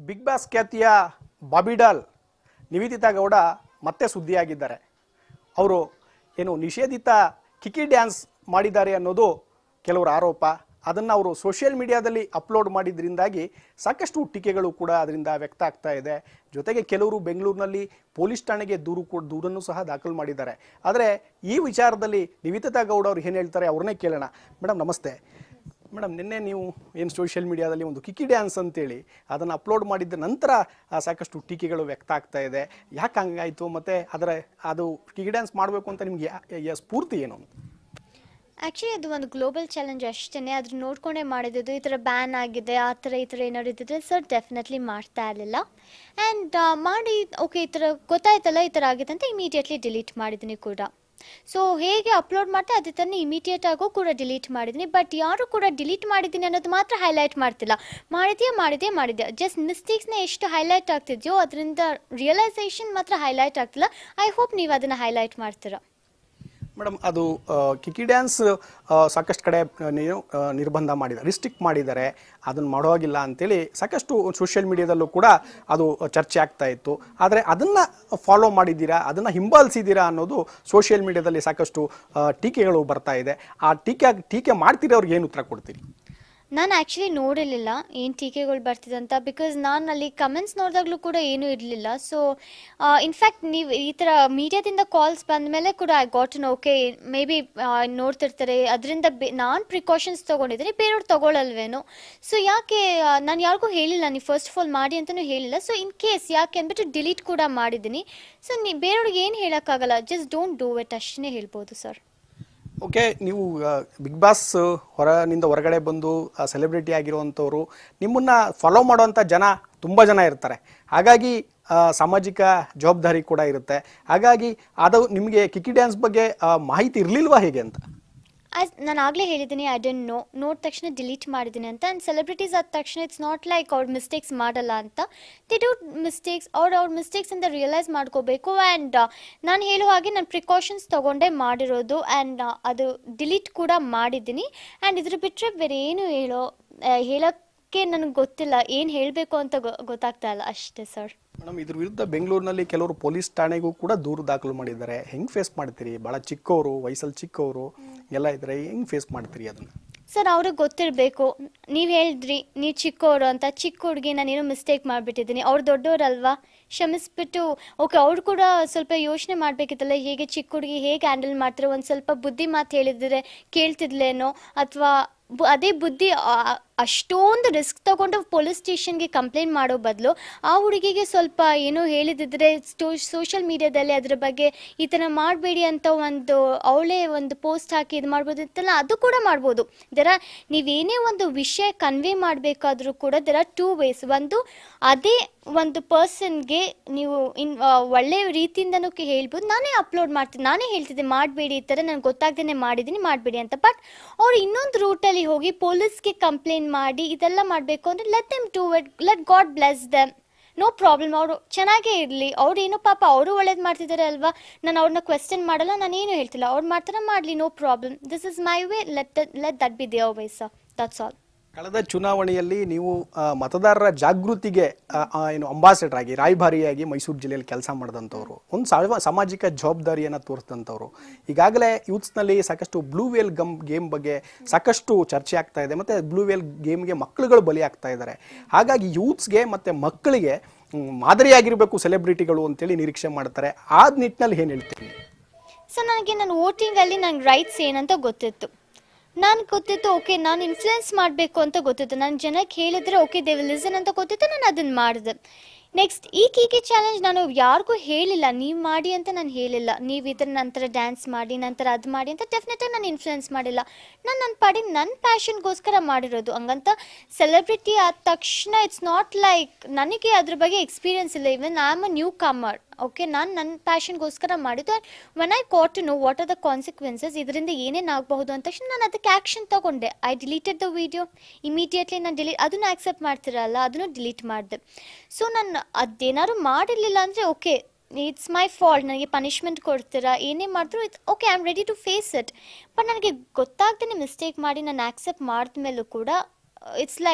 big boss ಖ್ಯಾತಿಯ ಬಾಬಿಡಾಲ್ ನಿವೇದಿತಾ ಗೌಡ ಮತ್ತೆ ಸುದ್ದಿಯಾಗಿದ್ದಾರೆ ಅವರು ಏನು ನಿಷೇಧಿತ ಕಿಕಿ ಡ್ಯಾನ್ಸ್ ಮಾಡಿದ್ದಾರೆ ಅನ್ನೋದು ಕೆಲವರ ಆರೋಪ ಅದನ್ನು ಅವರು ಸೋಷಿಯಲ್ ಮೀಡಿಯಾದಲ್ಲಿ ಅಪ್ಲೋಡ್ ಮಾಡಿದ್ರಿಂದಾಗಿ ಸಾಕಷ್ಟು ಟೀಕೆಗಳು ಕೂಡ ಅದರಿಂದ ವ್ಯಕ್ತ ಆಗ್ತಾ ಇದೆ ಜೊತೆಗೆ ಕೆಲವರು ಬೆಂಗಳೂರಿನಲ್ಲಿ ಪೊಲೀಸ್ ಠಾಣೆಗೆ ದೂರು ಕೂಡ ದೂರನ್ನು ಸಹ ದಾಖಲು ಮಾಡಿದ್ದಾರೆ ಆದರೆ ಈ ವಿಚಾರದಲ್ಲಿ ನಿವೇದಿತಾ ಗೌಡ ಅವ್ರು ಏನು ಹೇಳ್ತಾರೆ ಅವ್ರನ್ನೇ ಕೇಳೋಣ ಮೇಡಮ್ ನಮಸ್ತೆ ಮೇಡಮ್ ನಿನ್ನೆ ನೀವು ಏನು ಸೋಷಿಯಲ್ ಮೀಡಿಯಾದಲ್ಲಿ ಒಂದು ಕಿಕ್ಕಿ ಡ್ಯಾನ್ಸ್ ಅಂತೇಳಿ ಅದನ್ನು ಅಪ್ಲೋಡ್ ಮಾಡಿದ ನಂತರ ಆ, ಸಾಕಷ್ಟು ಟೀಕೆಗಳು ವ್ಯಕ್ತ ಆಗ್ತಾ ಇದೆ ಯಾಕೆ ಹಂಗಾಯಿತು ಮತ್ತು ಅದರ ಅದು ಕಿಕ್ಕಿ ಡ್ಯಾನ್ಸ್ ಮಾಡಬೇಕು ಅಂತ ನಿಮ್ಗೆ ಯಾ- ಯಾ- ಸ್ಫೂರ್ತಿ ಏನು ಆ್ಯಕ್ಚುಲಿ ಅದು ಒಂದು ಗ್ಲೋಬಲ್ ಚಾಲೆಂಜ್ ಅಷ್ಟೇ ಅದ್ರ ನೋಡ್ಕೊಂಡೇ ಮಾಡಿದ್ದು ಈ ಥರ ಬ್ಯಾನ್ ಆಗಿದೆ ಆ ಥರ ಈ ಥರ ಏನಾದ್ರು ಇದ್ದಿದ್ರೆ ಸರ್ ಡೆಫಿನೆಟ್ಲಿ ಮಾಡ್ತಾ ಇರಲಿಲ್ಲ ಆ್ಯಂಡ್ ಮಾಡಿ ಓಕೆ ಈ ಥರ ಗೊತ್ತಾಯ್ತಲ್ಲ ಈ ಥರ ಆಗಿದೆ ಅಂತ ಇಮಿಡಿಯೇಟ್ಲಿ ಡಿಲೀಟ್ ಮಾಡಿದ್ದೀನಿ ಕೂಡ ಸೊ ಹೇಗೆ ಅಪ್ಲೋಡ್ ಮಾಡ್ತೆ ಅದೇ ಥರನೇ ಇಮಿಡಿಯೇಟ್ ಆಗೋ ಕೂಡ ಡಿಲೀಟ್ ಮಾಡಿದ್ದೀನಿ ಬಟ್ ಯಾರು ಕೂಡ ಡಿಲೀಟ್ ಮಾಡಿದ್ದೀನಿ ಅನ್ನೋದು ಮಾತ್ರ ಹೈಲೈಟ್ ಮಾಡ್ತಿಲ್ಲ ಮಾಡಿದ್ಯಾ ಮಾಡಿದ್ಯಾ ಮಾಡಿದ್ಯಾ ಜಸ್ಟ್ ಮಿಸ್ಟೇಕ್ಸ್ನ ಎಷ್ಟು ಹೈಲೈಟ್ ಆಗ್ತಿದ್ಯೋ ಅದರಿಂದ ರಿಯಲೈಸೇಷನ್ ಮಾತ್ರ ಹೈಲೈಟ್ ಆಗ್ತಿಲ್ಲ ಐ ಹೋಪ್ ನೀವು ಅದನ್ನು ಹೈಲೈಟ್ ಮಾಡ್ತೀರಾ ಮೇಡಮ್ ಅದು ಆ, ಕಿಕ್ಕಿ ಡ್ಯಾನ್ಸ್ ಆ, ಸಾಕಷ್ಟು ಕಡೆ ಆ, ನೀವು ಆ, ನಿರ್ಬಂಧ ಮಾಡಿದ್ದಾರೆ ರಿಸ್ಟ್ರಿಕ್ಟ್ ಮಾಡಿದ್ದಾರೆ ಅದನ್ನು ಮಾಡೋಗಿಲ್ಲ ಅಂತೇಳಿ ಸಾಕಷ್ಟು ಸೋಷಿಯಲ್ ಮೀಡಿಯಾದಲ್ಲೂ ಕೂಡ ಅದು ಚರ್ಚೆ ಆಗ್ತಾ ಇತ್ತು ಆದರೆ ಅದನ್ನು ಫಾಲೋ ಮಾಡಿದ್ದೀರಾ ಅದನ್ನು ಹಿಂಬಾಲಿಸಿದ್ದೀರಾ ಅನ್ನೋದು ಸೋಷಿಯಲ್ ಮೀಡಿಯಾದಲ್ಲಿ ಸಾಕಷ್ಟು ಆ, ಟೀಕೆಗಳು ಬರ್ತಾ ಇದೆ ಆ ಟೀಕೆ ಟೀಕೆ ಮಾಡ್ತಿರೋರ್ಗೆ ಏನು ಉತ್ತರ ಕೊಡ್ತೀರಿ ನಾನು ಆ್ಯಕ್ಚುಲಿ ನೋಡಿರಲಿಲ್ಲ ಏನು ಟೀಕೆಗಳು ಬರ್ತಿದೆ ಅಂತ ಬಿಕಾಸ್ ನಾನು ಅಲ್ಲಿ ಕಮೆಂಟ್ಸ್ ನೋಡಿದಾಗಲೂ ಕೂಡ ಏನೂ ಇರಲಿಲ್ಲ ಸೊ ಇನ್ಫ್ಯಾಕ್ಟ್ ನೀವು ಈ ಥರ ಮೀಡಿಯಾದಿಂದ ಕಾಲ್ಸ್ ಬಂದ ಮೇಲೆ ಕೂಡ I got no okay maybe ನೋಡ್ತಿರ್ತಾರೆ ಅದರಿಂದ ಬೆ ನಾನು ಪ್ರಿಕಾಷನ್ಸ್ ತೊಗೊಂಡಿದ್ದೀನಿ ಬೇರೆಯವ್ರು ತೊಗೊಳಲ್ವೇನೋ ಸೊ ಯಾಕೆ ನಾನು ಯಾರಿಗೂ ಹೇಳಿಲ್ಲ ನೀವು ಫಸ್ಟ್ ಆಫ್ ಆಲ್ ಮಾಡಿ ಅಂತಲೂ ಹೇಳಿಲ್ಲ ಸೊ ಇನ್ ಕೇಸ್ ಯಾಕೆ ಅಂದ್ಬಿಟ್ಟು ಡಿಲೀಟ್ ಕೂಡ ಮಾಡಿದ್ದೀನಿ ಸೊ ನೀ ಬೇರೆಯವ್ರಿಗೆ ಏನು ಹೇಳೋಕ್ಕಾಗಲ್ಲ ಜಸ್ಟ್ ಡೋಂಟ್ ಡೂ ಇಟ್ ಅಷ್ಟೇ ಹೇಳ್ಬೋದು ಸರ್ ಓಕೆ ನೀವು ಬಿಗ್ ಬಾಸ್ ಹೊರನಿಂದ ಹೊರಗಡೆ ಬಂದು ಸೆಲೆಬ್ರಿಟಿ ಆಗಿರುವಂಥವ್ರು ನಿಮ್ಮನ್ನ ಫಾಲೋ ಮಾಡುವಂಥ ಜನ ತುಂಬ ಜನ ಇರ್ತಾರೆ ಹಾಗಾಗಿ ಆ, ಸಾಮಾಜಿಕ ಜವಾಬ್ದಾರಿ ಕೂಡ ಇರುತ್ತೆ ಹಾಗಾಗಿ ಅದು ನಿಮಗೆ ಕಿಕ್ಕಿ ಡ್ಯಾನ್ಸ್ ಬಗ್ಗೆ ಆ, ಮಾಹಿತಿ ಇರಲಿಲ್ವಾ ಹೇಗೆ ಅಂತ ಆಸ್ ನಾನು ಆಗಲೇ ಹೇಳಿದ್ದೀನಿ ಐ ಡೆಂಟ್ ನೋ ನೋಡಿದ ತಕ್ಷಣ ಡಿಲೀಟ್ ಮಾಡಿದ್ದೀನಿ ಅಂತ ಆ್ಯಂಡ್ ಸೆಲೆಬ್ರಿಟೀಸ್ ಆದ ತಕ್ಷಣ ಇಟ್ಸ್ ನಾಟ್ ಲೈಕ್ ಅವ್ರ ಮಿಸ್ಟೇಕ್ಸ್ ಮಾಡಲ್ಲ ಅಂತ ದಿ ಡೂ ಮಿಸ್ಟೇಕ್ಸ್ ಅವ್ರು ಅವ್ರ ಮಿಸ್ಟೇಕ್ಸಿಂದ ರಿಯಲೈಸ್ ಮಾಡ್ಕೋಬೇಕು ಆ್ಯಂಡ್ ನಾನು ಹೇಳೋ ಹಾಗೆ ನಾನು ಪ್ರಿಕಾಷನ್ಸ್ ತೊಗೊಂಡೇ ಮಾಡಿರೋದು ಆ್ಯಂಡ್ ಅದು ಡಿಲೀಟ್ ಕೂಡ ಮಾಡಿದ್ದೀನಿ ಆ್ಯಂಡ್ ಇದ್ರ ಬಿಟ್ಟರೆ ಬೇರೆ ಏನು ಹೇಳೋ ಆ, ಹೇಳೋಕ್ಕೆ ನನಗೆ ಗೊತ್ತಿಲ್ಲ ಏನು ಹೇಳಬೇಕು ಅಂತ ಗೊ- ಗೊತ್ತಾಗ್ತಾ ಇಲ್ಲ ಅಷ್ಟೇ ಸರ್ ಮೇಡಮ್ ಇದ್ರ ವಿರುದ್ಧ ಬೆಂಗಳೂರಿನಲ್ಲಿ ಕೆಲವರು ಪೊಲೀಸ್ ಠಾಣೆಗೂ ಕೂಡ ದೂರು ದಾಖಲು ಮಾಡಿದ್ದಾರೆ ಹೆಂಗೆ ಫೇಸ್ ಮಾಡ್ತೀರಿ ಭಾಳ ಚಿಕ್ಕವರು ವಯಸ್ಸಲ್ಲಿ ಚಿಕ್ಕವರು ಎಲ್ಲ ಇದ್ದಾರೆ ಹೆಂಗೆ ಫೇಸ್ ಮಾಡ್ತೀರಿ ಅದನ್ನು ಸರ್ ಅವ್ರಿಗೆ ಗೊತ್ತಿರಬೇಕು ನೀವು ಹೇಳಿದ್ರಿ ನೀವು ಚಿಕ್ಕವರು ಅಂತ ಚಿಕ್ಕ ಹುಡುಗಿ ನಾನೇನೋ ಮಿಸ್ಟೇಕ್ ಮಾಡಿಬಿಟ್ಟಿದ್ದೀನಿ ಅವ್ರು ದೊಡ್ಡವರಲ್ವಾ ಕ್ಷಮಿಸ್ಬಿಟ್ಟು ಓಕೆ ಅವ್ರು ಕೂಡ ಸ್ವಲ್ಪ ಯೋಚನೆ ಮಾಡಬೇಕಿತ್ತಲ್ಲ ಹೇಗೆ ಚಿಕ್ಕ ಹುಡುಗಿ ಹೇಗೆ ಹ್ಯಾಂಡಲ್ ಮಾಡ್ತಾರೆ ಒಂದು ಸ್ವಲ್ಪ ಬುದ್ಧಿ ಮಾತು ಹೇಳಿದ್ರೆ ಕೇಳ್ತಿದ್ಲೇನೋ ಅಥವಾ ಅದೇ ಬುದ್ಧಿ ಆ- ಅಷ್ಟೊಂದು ರಿಸ್ಕ್ ತಗೊಂಡು ಪೊಲೀಸ್ ಸ್ಟೇಷನ್ಗೆ ಕಂಪ್ಲೇಂಟ್ ಮಾಡೋ ಬದಲು ಆ ಹುಡುಗಿಗೆ ಸ್ವಲ್ಪ ಏನೋ ಹೇಳಿದಿದ್ರೆ ಸೋಷಿಯಲ್ ಮೀಡಿಯಾದಲ್ಲಿ ಅದ್ರ ಬಗ್ಗೆ ಈ ಥರ ಮಾಡಬೇಡಿ ಅಂತ ಒಂದು ಅವಳೇ ಒಂದು ಪೋಸ್ಟ್ ಹಾಕಿ ಇದು ಮಾಡ್ಬೋದಿತ್ತಲ್ಲ ಅದು ಕೂಡ ಮಾಡ್ಬೋದು ದರ ನೀವೇನೇ ಒಂದು ವಿಷಯ ಕನ್ವೆ ಮಾಡಬೇಕಾದ್ರೂ ಕೂಡ ದೆರ್ ಆರ್ ಟೂ ವೇಸ್ ಒಂದು ಅದೇ ಒಂದು ಪರ್ಸನ್ಗೆ ನೀವು ಇನ್ ಆ, ಒಳ್ಳೆ ರೀತಿಯಿಂದನೂ ಕೆ- ಹೇಳ್ಬೋದು ನಾನೇ ಅಪ್ಲೋಡ್ ಮಾಡ್ತೀನಿ ನಾನೇ ಹೇಳ್ತಿದ್ದೆ ಮಾಡಬೇಡಿ ಈ ಥರ ನನಗೆ ಗೊತ್ತಾಗ್ದೇ ಮಾಡಿದ್ದೀನಿ ಮಾಡಬೇಡಿ ಅಂತ ಬಟ್ ಅವ್ರು ಇನ್ನೊಂದು ರೂಟಲ್ಲಿ ಹೋಗಿ ಪೊಲೀಸ್ಗೆ ಕಂಪ್ಲೇಂಟ್ ಮಾಡಿ ಇದೆಲ್ಲ ಮಾಡಬೇಕು ಅಂದರೆ let them to it let God bless them no problem ಅವರು ಚೆನ್ನಾಗೇ ಇರಲಿ ಅವ್ರು ಏನೋ ಪಾಪ ಅವರು ಒಳ್ಳೇದು ಮಾಡ್ತಿದ್ದಾರೆ ಅಲ್ವಾ ನಾನು ಅವ್ರನ್ನ ಕ್ವೆಶ್ಚನ್ ಮಾಡಲ್ಲ ನಾನು ಏನು ಹೇಳ್ತಿಲ್ಲ ಅವ್ರು ಮಾಡ್ತಾರೆ ಮಾಡಲಿ no problem this is my way let let that be ದೇವ್ ವೈ ಸರ್ ದಟ್ಸ್ ಆಲ್ ಕಳೆದ ಚುನಾವಣೆಯಲ್ಲಿ ನೀವು ಆ, ಮತದಾರರ ಜಾಗೃತಿಗೆ ಆ, ಆ, ಏನು ಅಂಬಾಸಿಡರ್ ಆಗಿ ರಾಯಭಾರಿಯಾಗಿ ಮೈಸೂರು ಜಿಲ್ಲೆಯಲ್ಲಿ ಕೆಲಸ ಮಾಡಿದಂಥವ್ರು ಒಂದು ಸಾವ- ಸಾಮಾಜಿಕ ಜವಾಬ್ದಾರಿಯನ್ನು ತೋರಿಸಿದಂಥವ್ರು ಈಗಾಗಲೇ ಯೂತ್ಸ್ನಲ್ಲಿ ಸಾಕಷ್ಟು ಬ್ಲೂ ವೇಲ್ ಗಮ್ ಗೇಮ್ ಬಗ್ಗೆ ಸಾಕಷ್ಟು ಚರ್ಚೆ ಆಗ್ತಾ ಇದೆ ಮತ್ತು ಬ್ಲೂ ವೇಲ್ ಗೇಮ್ಗೆ ಮಕ್ಕಳುಗಳು ಬಲಿ ಆಗ್ತಾ ಇದ್ದಾರೆ ಹಾಗಾಗಿ ಯೂತ್ಸ್ಗೆ ಮತ್ತು ಮಕ್ಕಳಿಗೆ ಮ್, ಮಾದರಿಯಾಗಿರಬೇಕು ಸೆಲೆಬ್ರಿಟಿಗಳು ಅಂತೇಳಿ ನಿರೀಕ್ಷೆ ಮಾಡ್ತಾರೆ ಆ ನಿಟ್ಟಿನಲ್ಲಿ ಏನು ಹೇಳ್ತೀನಿ ಸೊ ನನಗೆ ನಾನು ವೋಟಿಂಗಲ್ಲಿ ನಂಗೆ ರೈಟ್ಸ್ ಏನಂತ ಗೊತ್ತಿತ್ತು ನಾನು ಗೊತ್ತಿತ್ತು ಓಕೆ ನಾನು ಇನ್ಫ್ಲುಯೆನ್ಸ್ ಮಾಡಬೇಕು ಅಂತ ಗೊತ್ತಿತ್ತು ನಾನು ಜನಕ್ಕೆ ಹೇಳಿದ್ರೆ ಓಕೆ ದೇ ವಿಲ್ ಲಿಸನ್ ಅಂತ ಗೊತ್ತಿತ್ತು ನಾನು ಅದನ್ನು ಮಾಡಿದೆ ನೆಕ್ಸ್ಟ್ ಈ ಕೀಕಿ ಚಾಲೆಂಜ್ ನಾನು ಯಾರಿಗೂ ಹೇಳಿಲ್ಲ ನೀವು ಮಾಡಿ ಅಂತ ನಾನು ಹೇಳಿಲ್ಲ ನೀವು ಇದ್ರ ನಂತರ ಡ್ಯಾನ್ಸ್ ಮಾಡಿ ನಂತರ ಅದು ಮಾಡಿ ಅಂತ ಡೆಫಿನೆಟಾಗಿ ನಾನು ಇನ್ಫ್ಲುಯೆನ್ಸ್ ಮಾಡಿಲ್ಲ ನಾನು ನನ್ನ ಪಾಡಿಗೆ ನನ್ನ ಪ್ಯಾಷನ್ಗೋಸ್ಕರ ಮಾಡಿರೋದು ಹಂಗಂತ ಸೆಲೆಬ್ರಿಟಿ ಆದ ತಕ್ಷಣ ಇಟ್ಸ್ ನಾಟ್ ಲೈಕ್ ನನಗೆ ಅದ್ರ ಬಗ್ಗೆ ಎಕ್ಸ್ಪೀರಿಯನ್ಸ್ ಇಲ್ಲ even I am a newcomer okay ನಾನು ನನ್ನ ಪ್ಯಾಷನ್ಗೋಸ್ಕರ ಮಾಡಿದ್ದು when I got to know what are the consequences ಇದರಿಂದ ಏನೇನು ಆಗಬಹುದು ಅಂತ ತಕ್ಷಣ ನಾನು ಅದಕ್ಕೆ ಆ್ಯಕ್ಷನ್ ತಗೊಂಡೆ I deleted the video immediately ನಾನು ಡಿಲೀಟ್ ಅದನ್ನು ಆಕ್ಸೆಪ್ಟ್ ಮಾಡ್ತಿರಲ್ಲ ಅದನ್ನು ಡಿಲೀಟ್ ಮಾಡಿದೆ ಸೊ ನಾನು ಅದೇನಾದ್ರು ಮಾಡಿರಲಿಲ್ಲ ಅಂದರೆ ಓಕೆ ಇಟ್ಸ್ ಮೈ ಫಾಲ್ಟ್ ನನಗೆ ಪನಿಷ್ಮೆಂಟ್ ಕೊಡ್ತೀರಾ ಏನೇ ಮಾಡಿದ್ರು it's okay I am ready to face it but ನನಗೆ ಗೊತ್ತಾಗ್ದೇ ಮಿಸ್ಟೇಕ್ ಮಾಡಿ ನಾನು ಆಕ್ಸೆಪ್ಟ್ ಮಾಡಿದ ಮೇಲೂ ಕೂಡ it's like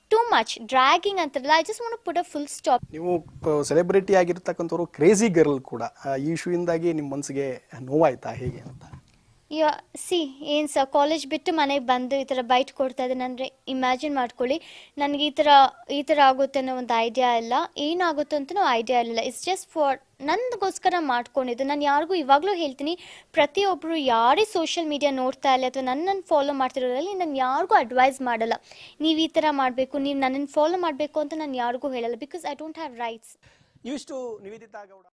too much dragging ಅಂತಾರಲ್ಲ I just want put a full stop ನೀವು ಸೆಲೆಬ್ರಿಟಿ ಆಗಿರ್ತಕ್ಕಂಥವ್ರು ಕ್ರೇಜಿ ಗರ್ಲ್ ಕೂಡ ಆ, ಈ ಇಶ್ಯೂಯಿಂದಾಗಿ ನಿಮ್ಮ ಮನಸ್ಸಿಗೆ ನೋವಾಯ್ತಾ ಹೇಗೆ ಅಂತ ಯಾ ಸಿ ಏನು ಸ ಕಾಲೇಜ್ ಬಿಟ್ಟು ಮನೆಗೆ ಬಂದು ಈ ಥರ ಬೈಟ್ ಕೊಡ್ತಾ ಇದ್ದಾನೆ ಅಂದರೆ ಇಮ್ಯಾಜಿನ್ ಮಾಡ್ಕೊಳ್ಳಿ ನನಗೆ ಈ ಥರ ಈ ಥರ ಆಗುತ್ತೆ ಅನ್ನೋ ಒಂದು ಐಡಿಯಾ ಇಲ್ಲ ಏನಾಗುತ್ತೆ ಅಂತಲೂ ಐಡಿಯಾ ಇಲ್ಲ ಇಟ್ಸ್ ಜಸ್ಟ್ ಫಾರ್ ನಂದಗೋಸ್ಕರ ಮಾಡ್ಕೊಂಡಿದ್ದು ನಾನು ಯಾರಿಗೂ ಇವಾಗಲೂ ಹೇಳ್ತೀನಿ ಪ್ರತಿಯೊಬ್ಬರು ಯಾರೇ ಸೋಷಿಯಲ್ ಮೀಡಿಯಾ ನೋಡ್ತಾ ಇಲ್ಲ ಅಥವಾ ನನ್ನನ್ನು ಫಾಲೋ ಮಾಡ್ತಿರೋದ್ರಲ್ಲಿ ನಾನು ಯಾರಿಗೂ ಅಡ್ವೈಸ್ ಮಾಡಲ್ಲ ನೀವು ಈ ಥರ ಮಾಡಬೇಕು ನೀವು ನನ್ನನ್ನು ಫಾಲೋ ಮಾಡಬೇಕು ಅಂತ ನಾನು ಯಾರಿಗೂ ಹೇಳಲ್ಲ because I don't have rights ಇವಿಷ್ಟು ನಿವೇದಿತಾ ಗೌಡ